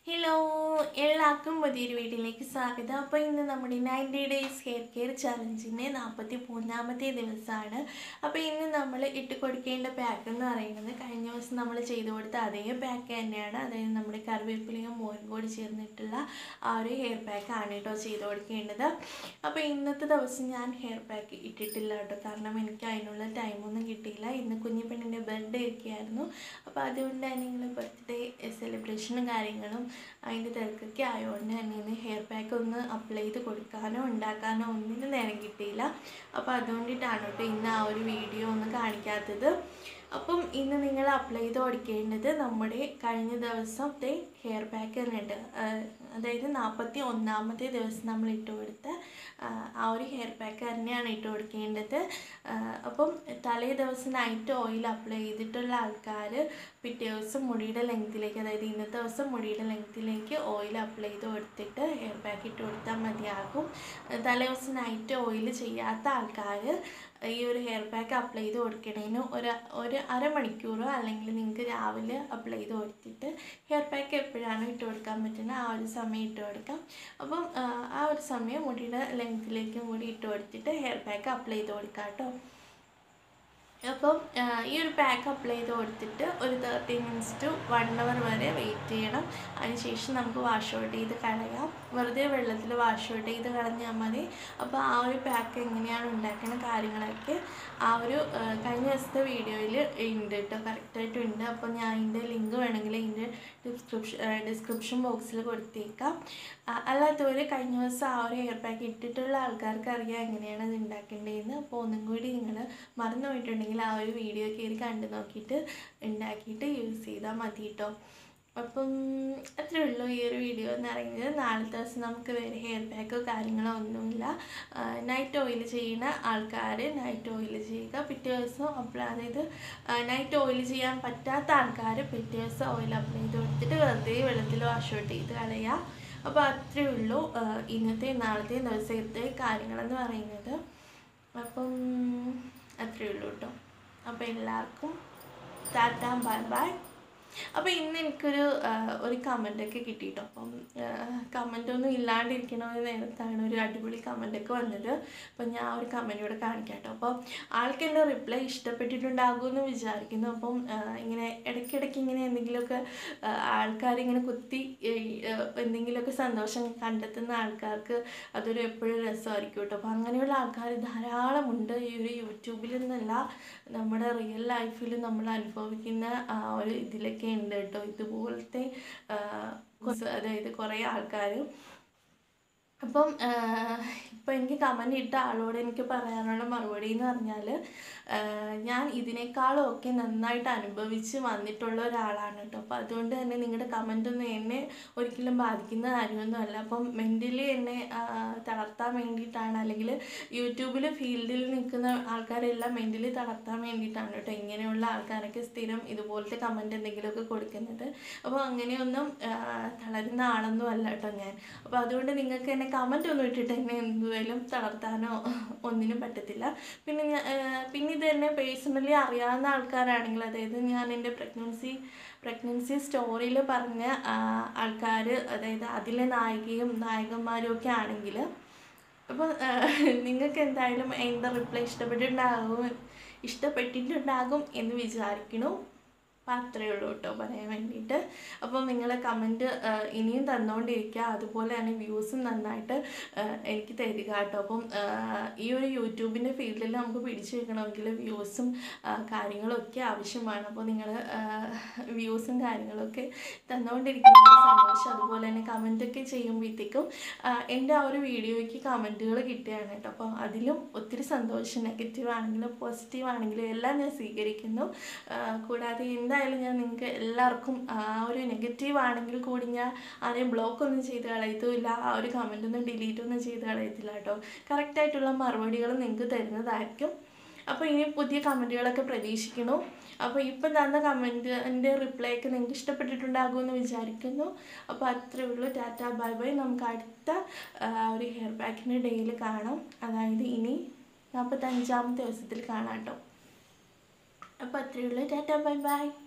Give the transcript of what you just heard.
hello എല്ലാവർക്കും പുതിയൊരു വീട്ടിലേക്ക് സ്വാഗതം അപ്പോൾ ഇന്ന് നമ്മുടെ നയൻറ്റി ഡേയ്സ് ഹെയർ കെയർ ചലഞ്ചിൻ്റെ നാൽപ്പത്തി മൂന്നാമത്തെ ദിവസമാണ് അപ്പോൾ ഇന്ന് നമ്മൾ ഇട്ട് കൊടുക്കേണ്ട പാക്ക് എന്ന് പറയുന്നത് കഴിഞ്ഞ ദിവസം നമ്മൾ ചെയ്തു കൊടുത്ത അതേ പാക്ക് തന്നെയാണ് അതായത് നമ്മുടെ കറിവേപ്പിലയും മോരും കൂടി ചേർന്നിട്ടുള്ള ആ ഒരു ഹെയർ പാക്കാണ് കേട്ടോ ചെയ്ത് കൊടുക്കേണ്ടത് അപ്പോൾ ഇന്നത്തെ ദിവസം ഞാൻ ഹെയർ പാക്ക് ഇട്ടിട്ടില്ല കേട്ടോ കാരണം എനിക്ക് അതിനുള്ള ടൈമൊന്നും കിട്ടിയില്ല ഇന്ന് കുഞ്ഞു പെണ്ണിൻ്റെ ബർത്ത്ഡേ ഒക്കെ ആയിരുന്നു അപ്പോൾ അതുകൊണ്ട് തന്നെ നിങ്ങൾ ബർത്ത്ഡേ സെലിബ്രേഷനും കാര്യങ്ങളും അതിൻ്റെ തിരക്കൊക്കെ ആയതുകൊണ്ട് തന്നെ ഇന്ന് ഹെയർ പാക്ക് ഒന്ന് അപ്ലൈ ചെയ്ത് കൊടുക്കാനോ ഉണ്ടാക്കാനോ ഒന്നിനും നേരം കിട്ടിയില്ല അപ്പോൾ അതുകൊണ്ടിട്ടാണ് കേട്ടോ ഇന്ന് ആ ഒരു വീഡിയോ ഒന്ന് കാണിക്കാത്തത് അപ്പം ഇന്ന് നിങ്ങൾ അപ്ലൈ ചെയ്ത് കൊടുക്കേണ്ടത് നമ്മുടെ കഴിഞ്ഞ ദിവസത്തെ ഹെയർ പാക്ക് തന്നെയുണ്ട് അതായത് നാൽപ്പത്തി ഒന്നാമത്തെ ദിവസം നമ്മൾ ഇട്ട് കൊടുത്ത ആ, ആ ഒരു ഹെയർ പാക്ക് തന്നെയാണ് ഇട്ട് കൊടുക്കേണ്ടത് ആ, അപ്പം തലേ ദിവസം നൈറ്റ് ഓയിൽ അപ്ലൈ ചെയ്തിട്ടുള്ള ആൾക്കാർ പിറ്റേ ദിവസം മുടിയുടെ ലെങ്ത്തിലേക്ക് അതായത് ഇന്നത്തെ ദിവസം മുടിയുടെ ലെങ്ത്തിലേക്ക് ഓയിൽ അപ്ലൈ ചെയ്ത് കൊടുത്തിട്ട് ഹെയർ പാക്ക് ഇട്ട് കൊടുത്താൽ മതിയാകും തലേ ദിവസം നൈറ്റ് ഓയിൽ ചെയ്യാത്ത ആൾക്കാർ ഈ ഒരു ഹെയർ പാക്ക് അപ്ലൈ ചെയ്ത് കൊടുക്കണതിന് ഒരു ഒരു അരമണിക്കൂറോ അല്ലെങ്കിൽ നിങ്ങൾക്ക് രാവിലെ അപ്ലൈ ചെയ്ത് കൊടുത്തിട്ട് ഹെയർ പാക്ക് എപ്പോഴാണ് ഇട്ട് കൊടുക്കാൻ പറ്റുന്നത് ആ ഒരു സമയം ഇട്ട് കൊടുക്കാം അപ്പം ആ, ആ ഒരു സമയം മുടിയുടെ ലെങ്ത്തിലേക്കും കൂടി ഇട്ട് കൊടുത്തിട്ട് ഹെയർ പാക്ക് അപ്ലൈ ചെയ്ത് കൊടുക്കാം കേട്ടോ അപ്പം ആ, ഈ ഒരു പാക്ക് അപ്ലൈ ചെയ്ത് കൊടുത്തിട്ട് ഒരു thirty minutes to one hour വരെ വെയിറ്റ് ചെയ്യണം അതിനുശേഷം നമുക്ക് വാഷ് ഔട്ട് ചെയ്ത് കളയാം വെറുതെ വെള്ളത്തിൽ വാഷ് ഔട്ട് ചെയ്ത് കളഞ്ഞാൽ മതി അപ്പോൾ ആ ഒരു പാക്ക് എങ്ങനെയാണ് ഉണ്ടാക്കുന്ന കാര്യങ്ങളൊക്കെ ആ ഒരു ആ, കഴിഞ്ഞ ദിവസത്തെ വീഡിയോയിൽ ഉണ്ട് കേട്ടോ കറക്റ്റായിട്ട് ഉണ്ട് അപ്പോൾ ഞാൻ അതിൻ്റെ ലിങ്ക് വേണമെങ്കിൽ ഇതിൻ്റെ ഡിസ്ക്രിപ്ഷൻ ഡിസ്ക്രിപ്ഷൻ ബോക്സിൽ കൊടുത്തേക്കാം ആ, അല്ലാത്തവർ കഴിഞ്ഞ ദിവസം ആ ഒരു ഹെയർ പാക്ക് ഇട്ടിട്ടുള്ള ആൾക്കാർക്ക് അറിയാം എങ്ങനെയാണ് അത് ഉണ്ടാക്കേണ്ടതെന്ന് അപ്പോൾ ഒന്നും കൂടി നിങ്ങൾ മറന്നു പോയിട്ടുണ്ടെങ്കിൽ ആ ഒരു വീഡിയോ കയറി കണ്ടു നോക്കിയിട്ട് ഉണ്ടാക്കിയിട്ട് യൂസ് ചെയ്താൽ മതി കേട്ടോ അപ്പം അത്രേ ഉള്ളൂ ഈ ഒരു വീഡിയോ എന്ന് പറയുന്നത് നാളത്തെ ദിവസം നമുക്ക് വേറെ ഹെയർ പാക്കോ കാര്യങ്ങളോ ഒന്നുമില്ല നൈറ്റ് ഓയിൽ ചെയ്യുന്ന ആൾക്കാർ നൈറ്റ് ഓയിൽ ചെയ്യുക പിറ്റേ ദിവസം അപ്ലൈ അതായത് നൈറ്റ് ഓയിൽ ചെയ്യാൻ പറ്റാത്ത ആൾക്കാർ പിറ്റേ ദിവസം ഓയിൽ അപ്ലൈ ചെയ്ത് കൊടുത്തിട്ട് വെറുതെ വെള്ളത്തിൽ വാഷ് ഔട്ട് ചെയ്ത് കളയുക അപ്പോൾ അത്രേ ഉള്ളൂ ആ, ഇന്നത്തെ നാളത്തെ ദിവസത്തെ കാര്യങ്ങളെന്ന് പറയുന്നത് അപ്പം അത്രേ ഉള്ളൂ കേട്ടോ അപ്പോൾ എല്ലാവർക്കും ടാറ്റ ബൈ ബൈ അപ്പോൾ ഇന്ന് എനിക്കൊരു ആ, ഒരു കമൻ്റൊക്കെ കിട്ടിയിട്ടോ അപ്പം കമൻ്റ് ഒന്നും ഇല്ലാണ്ടിരിക്കണ ഒരു നേരത്താണ് ഒരു അടിപൊളി കമൻ്റൊക്കെ വന്നത് അപ്പം ഞാൻ ആ ഒരു കമൻ്റ് ഇവിടെ കാണിക്കാം കേട്ടോ അപ്പോൾ ആൾക്ക് എൻ്റെ റിപ്ലൈ ഇഷ്ടപ്പെട്ടിട്ടുണ്ടാകുമെന്ന് വിചാരിക്കുന്നു അപ്പം ആ, ഇങ്ങനെ ഇടയ്ക്കിടയ്ക്ക് ഇങ്ങനെ എന്തെങ്കിലുമൊക്കെ ആൾക്കാരിങ്ങനെ കുത്തി ഈ, ആ, എന്തെങ്കിലുമൊക്കെ സന്തോഷം കണ്ടെത്തുന്ന ആൾക്കാർക്ക് അതൊരു എപ്പോഴും രസമായിരിക്കും കേട്ടോ അപ്പോൾ അങ്ങനെയുള്ള ആൾക്കാർ ധാരാളമുണ്ട് ഈ ഒരു യൂട്യൂബിൽ നിന്നല്ല നമ്മുടെ റിയൽ ലൈഫിൽ നമ്മൾ അനുഭവിക്കുന്ന ആ ഒരു ഇതിലൊക്കെ ഉണ്ട് കേട്ടോ ഇതുപോലത്തെ ആ, കുറച്ച് അതായത് കുറേ ആൾക്കാർ അപ്പം ഇപ്പം എനിക്ക് കമൻ്റ് ഇട്ട ആളോട് എനിക്ക് പറയാനുള്ള മറുപടി എന്ന് പറഞ്ഞാൽ ഞാൻ ഇതിനേക്കാളും ഒക്കെ നന്നായിട്ട് അനുഭവിച്ച് വന്നിട്ടുള്ള ഒരാളാണ് കേട്ടോ അപ്പോൾ അതുകൊണ്ട് തന്നെ നിങ്ങളുടെ കമൻ്റ് ഒന്നും എന്നെ ഒരിക്കലും ബാധിക്കുന്ന കാര്യമൊന്നുമല്ല അപ്പം മെൻ്റലി എന്നെ ആ, തളർത്താൻ വേണ്ടിയിട്ടാണ് അല്ലെങ്കിൽ യൂട്യൂബിൽ ഫീൽഡിൽ നിൽക്കുന്ന ആൾക്കാരെല്ലാം മെൻ്റലി തളർത്താൻ വേണ്ടിയിട്ടാണ് കേട്ടോ ഇങ്ങനെയുള്ള ആൾക്കാരൊക്കെ സ്ഥിരം ഇതുപോലത്തെ കമൻ്റ് എന്തെങ്കിലുമൊക്കെ കൊടുക്കുന്നത് അപ്പോൾ അങ്ങനെയൊന്നും ആ, തളരുന്ന ആളൊന്നും അല്ല കേട്ടോ ഞാൻ അപ്പോൾ അതുകൊണ്ട് നിങ്ങൾക്ക് എന്നെ കമൻ്റ് ഒന്നും ഇട്ടിട്ട് എന്നെ എന്തുവേലും തളർത്താനോ ഒന്നിനും പറ്റത്തില്ല പിന്നെ ഞാൻ പിന്നെ ഇത് എന്നെ പേഴ്സണലി അറിയാവുന്ന ആൾക്കാരാണെങ്കിൽ അതായത് ഞാൻ എൻ്റെ പ്രഗ്നൻസി പ്രഗ്നൻസി സ്റ്റോറിയിൽ പറഞ്ഞ ആൾക്കാർ അതായത് അതിലെ നായികയും നായകന്മാരും ഒക്കെ ആണെങ്കിൽ അപ്പോൾ നിങ്ങൾക്ക് എന്തായാലും എൻ്റെ റിപ്ലൈ ഇഷ്ടപ്പെട്ടിട്ടുണ്ടാകും ഇഷ്ടപ്പെട്ടിട്ടുണ്ടാകും എന്ന് വിചാരിക്കണു അപ്പം അത്രയേ ഉള്ളൂ കേട്ടോ പറയാൻ വേണ്ടിയിട്ട് അപ്പോൾ നിങ്ങൾ കമൻറ്റ് ഇനിയും തന്നുകൊണ്ടിരിക്കുക അതുപോലെ തന്നെ വ്യൂസും നന്നായിട്ട് ആ, എനിക്ക് തരിക കേട്ടോ അപ്പം ആ, ഈ ഒരു യൂട്യൂബിൻ്റെ ഫീൽഡിൽ നമുക്ക് പിടിച്ചു വെക്കണമെങ്കിൽ വ്യൂസും ആ, കാര്യങ്ങളും ഒക്കെ ആവശ്യമാണ് അപ്പോൾ നിങ്ങൾ വ്യൂസും കാര്യങ്ങളൊക്കെ തന്നുകൊണ്ടിരിക്കുന്നത് സന്തോഷം അതുപോലെ തന്നെ കമൻറ്റൊക്കെ ചെയ്യുമ്പോഴത്തേക്കും ആ, എൻ്റെ ആ ഒരു വീഡിയോയ്ക്ക് കമൻറ്റുകൾ കിട്ടുകയാണ് കേട്ടോ അപ്പോൾ അതിലും ഒത്തിരി സന്തോഷം നെഗറ്റീവ് ആണെങ്കിലും പോസിറ്റീവ് ആണെങ്കിലും എല്ലാം ഞാൻ സ്വീകരിക്കുന്നു ആ, കൂടാതെ എന്തായാലും ഞാൻ നിങ്ങൾക്ക് എല്ലാവർക്കും ആ ഒരു നെഗറ്റീവ് ആണെങ്കിൽ കൂടി ഞാൻ ആരെയും ബ്ലോക്ക് ഒന്നും ചെയ്ത് കളയത്തുമില്ല ആ ഒരു കമൻ്റ് ഒന്നും ഡിലീറ്റ് ഒന്നും ചെയ്ത് കളയത്തില്ല കേട്ടോ കറക്റ്റായിട്ടുള്ള മറുപടികൾ നിങ്ങൾക്ക് തരുന്നതായിരിക്കും അപ്പോൾ ഇനി പുതിയ കമൻറ്റുകളൊക്കെ പ്രതീക്ഷിക്കുന്നു അപ്പോൾ ഇപ്പം തന്ന കമൻറ്റിൻ്റെ റിപ്ലൈ ഒക്കെ നിങ്ങൾക്ക് ഇഷ്ടപ്പെട്ടിട്ടുണ്ടാകുമെന്ന് വിചാരിക്കുന്നു അപ്പോൾ അത്രേ ഉള്ളൂ ടാറ്റ ബൈ ബൈ നമുക്ക് അടുത്ത ആ, ഒരു ഹെയർ പാക്കിൻ്റെ ഡേയിൽ കാണാം അതായത് ഇനി നാൽപ്പത്തഞ്ചാമത്തെ ദിവസത്തിൽ കാണാം കേട്ടോ അപ്പോൾ അത്രയേ ഉള്ളൂ ടാറ്റ ബൈ ബൈ